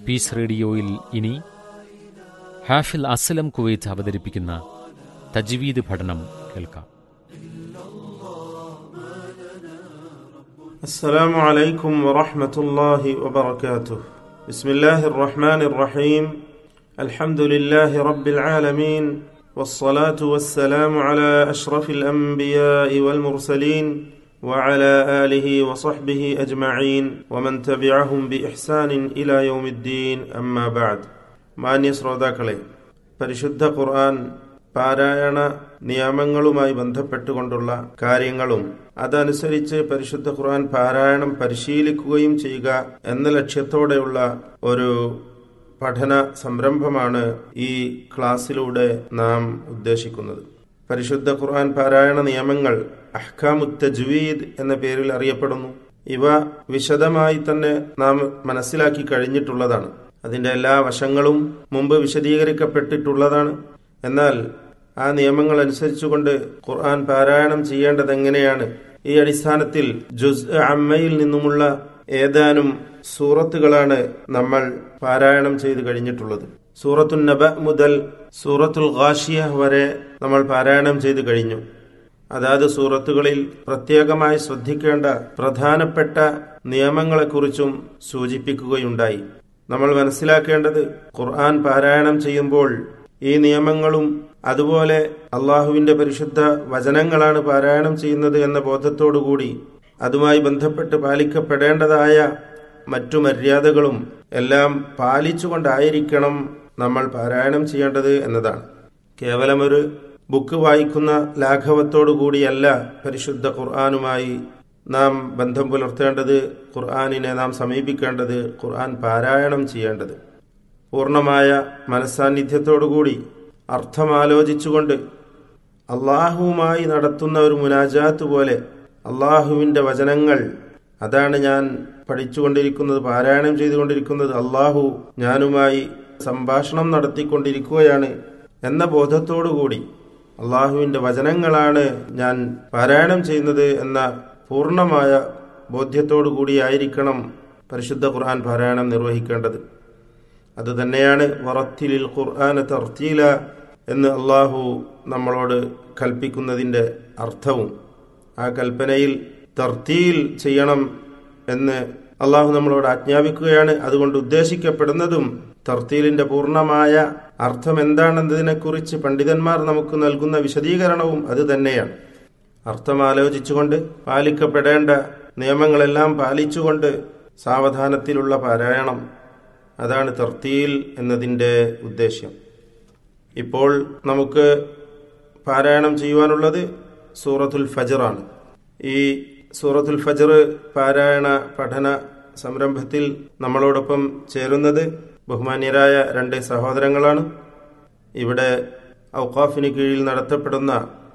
piece റേഡിയോയിൽ ഇനി ഹാഫിൽ അസ്ലം കുവൈത്ത് അവതരിപ്പിക്കുന്ന തജ്വീദ് പഠനം കേൾക്കാം السلام عليكم ورحمة الله وبركاته بسم الله الرحمن الرحيم الحمد لله رب العالمين والصلاة والسلام على أشرف الأنبياء والمرسلين وعلى آله وصحبه أجمعين ومن تبعهم بإحسان إلى يوم الدين أما بعد മാന്യ ശ്രോതാക്കളെ പരിശുദ്ധ ഖുർആൻ പാരായണ നിയമങ്ങളുമായി ബന്ധപ്പെട്ടുകൊണ്ടുള്ള കാര്യങ്ങളും അതനുസരിച്ച് പരിശുദ്ധ ഖുർആൻ പാരായണം പരിശീലിക്കുകയും ചെയ്യുക എന്ന ലക്ഷ്യത്തോടെയുള്ള ഒരു പഠന സംരംഭമാണ് ഈ ക്ലാസ്സിലൂടെ നാം ഉദ്ദേശിക്കുന്നത് പരിശുദ്ധ ഖുർആൻ പാരായണ നിയമങ്ങൾ അഹ്കാമുത്തജ്വീദ് എന്ന പേരിൽ അറിയപ്പെടുന്നു ഇവ വിശദമായി തന്നെ നാം മനസ്സിലാക്കി കഴിഞ്ഞിട്ടുള്ളതാണ് അതിന്റെ എല്ലാ വശങ്ങളും മുമ്പ് വിശദീകരിക്കപ്പെട്ടിട്ടുള്ളതാണ് എന്നാൽ ആ നിയമങ്ങൾ അനുസരിച്ചുകൊണ്ട് ഖുർആൻ പാരായണം ചെയ്യേണ്ടത് എങ്ങനെയാണ് ഈ അടിസ്ഥാനത്തിൽ ജുസ് അമ്മയിൽ നിന്നുമുള്ള ഏതാനും സൂറത്തുകളാണ് നമ്മൾ പാരായണം ചെയ്തു കഴിഞ്ഞിട്ടുള്ളത് സൂറത്തുൽ നബ മുതൽ സൂറത്തുൽ ഗാഷിയ വരെ നമ്മൾ പാരായണം ചെയ്തു കഴിഞ്ഞു അതാത് സൂറത്തുകളിൽ പ്രത്യേകമായി ശ്രദ്ധിക്കേണ്ട പ്രധാനപ്പെട്ട നിയമങ്ങളെക്കുറിച്ചും സൂചിപ്പിക്കുകയുണ്ടായി നമ്മൾ മനസ്സിലാക്കേണ്ടത് ഖുർആൻ പാരായണം ചെയ്യുമ്പോൾ ഈ നിയമങ്ങളും അതുപോലെ അള്ളാഹുവിന്റെ പരിശുദ്ധ വചനങ്ങളാണ് പാരായണം ചെയ്യുന്നത് എന്ന ബോധത്തോടുകൂടി അതുമായി ബന്ധപ്പെട്ട് പാലിക്കപ്പെടേണ്ടതായ മറ്റു മര്യാദകളും എല്ലാം പാലിച്ചുകൊണ്ടായിരിക്കണം നമ്മൾ പാരായണം ചെയ്യേണ്ടത് എന്നതാണ് കേവലം ഒരു ബുക്ക് വായിക്കുന്ന ലാഘവത്തോടു കൂടിയല്ല പരിശുദ്ധ ഖുർആാനുമായി നാം ബന്ധം പുലർത്തേണ്ടത് ഖുർആാനിനെ നാം സമീപിക്കേണ്ടത് ഖുർആൻ പാരായണം ചെയ്യേണ്ടത് പൂർണ്ണമായ മനസ്സാന്നിധ്യത്തോടുകൂടി അർത്ഥമാലോചിച്ചുകൊണ്ട് അള്ളാഹുവുമായി നടത്തുന്ന ഒരു മുനാജാത്ത് പോലെ അള്ളാഹുവിൻ്റെ വചനങ്ങൾ അതാണ് ഞാൻ പഠിച്ചുകൊണ്ടിരിക്കുന്നത് പാരായണം ചെയ്തുകൊണ്ടിരിക്കുന്നത് അള്ളാഹു ഞാനുമായി സംഭാഷണം നടത്തിക്കൊണ്ടിരിക്കുകയാണ് എന്ന ബോധത്തോടുകൂടി അള്ളാഹുവിൻ്റെ വചനങ്ങളാണ് ഞാൻ പാരായണം ചെയ്യുന്നത് എന്ന പൂർണ്ണമായ ബോധ്യത്തോടു കൂടിയായിരിക്കണം പരിശുദ്ധ ഖുർആൻ പാരായണം നിർവഹിക്കേണ്ടത് അത് തന്നെയാണ് വറത്തിലിൽ ഖുർആന തർത്തീല എന്ന് അള്ളാഹു നമ്മളോട് കൽപ്പിക്കുന്നതിൻ്റെ അർത്ഥവും ആ കൽപ്പനയിൽ തർത്തീൽ ചെയ്യണം എന്ന് അള്ളാഹു നമ്മളോട് ആജ്ഞാപിക്കുകയാണ് അതുകൊണ്ട് ഉദ്ദേശിക്കപ്പെടുന്നതും തർത്തീലിന്റെ പൂർണ്ണമായ അർത്ഥം എന്താണെന്നതിനെക്കുറിച്ച് പണ്ഡിതന്മാർ നമുക്ക് നൽകുന്ന വിശദീകരണവും അത് തന്നെയാണ് അർത്ഥം ആലോചിച്ചുകൊണ്ട് പാലിക്കപ്പെടേണ്ട നിയമങ്ങളെല്ലാം പാലിച്ചുകൊണ്ട് സാവധാനത്തിലുള്ള പാരായണം അതാണ് തർത്തീൽ എന്നതിൻ്റെ ഉദ്ദേശ്യം ഇപ്പോൾ നമുക്ക് പാരായണം ചെയ്യുവാനുള്ളത് സൂറത്തുൽ ഫജറാണ് ഈ സൂറത്തുൽ ഫജർ പാരായണ പഠന സംരംഭത്തിൽ നമ്മളോടൊപ്പം ചേരുന്നത് ബഹുമാന്യരായ രണ്ട് സഹോദരങ്ങളാണ് ഇവിടെ ഔഖാഫിന് കീഴിൽ നടത്തപ്പെടുന്ന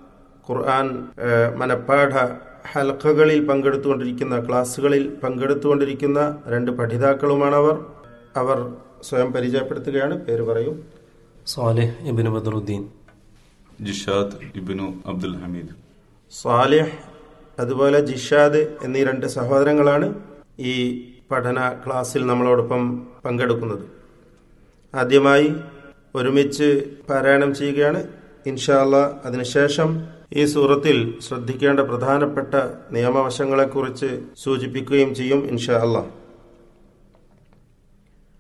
ഖുർആൻ മനപ്പാഠ ഹൽക്കകളിൽ പങ്കെടുത്തുകൊണ്ടിരിക്കുന്ന ക്ലാസ്സുകളിൽ പങ്കെടുത്തുകൊണ്ടിരിക്കുന്ന രണ്ട് പഠിതാക്കളുമാണ് അവർ അവർ സ്വയം പരിചയപ്പെടുത്തുകയാണ് പേര് പറയും സാലിഹ് ഇബിന് ബദറുദ്ദീൻ ജിഷാദ് ഇബിനു അബ്ദുൽ ഹമീദ് സാലിഹ് അതുപോലെ ജിഷാദ് എന്നീ രണ്ട് സഹോദരങ്ങളാണ് ഈ പഠന ക്ലാസ്സിൽ നമ്മളോടൊപ്പം പങ്കെടുക്കുന്നത് ആദ്യമായി ഒരുമിച്ച് പാരായണം ചെയ്യുകയാണ് ഇൻഷാല്ല അതിനുശേഷം ഈ സൂറത്തിൽ ശ്രദ്ധിക്കേണ്ട പ്രധാനപ്പെട്ട നിയമവശങ്ങളെക്കുറിച്ച് സൂചിപ്പിക്കുകയും ചെയ്യും ഇൻഷാ അള്ളാഹ്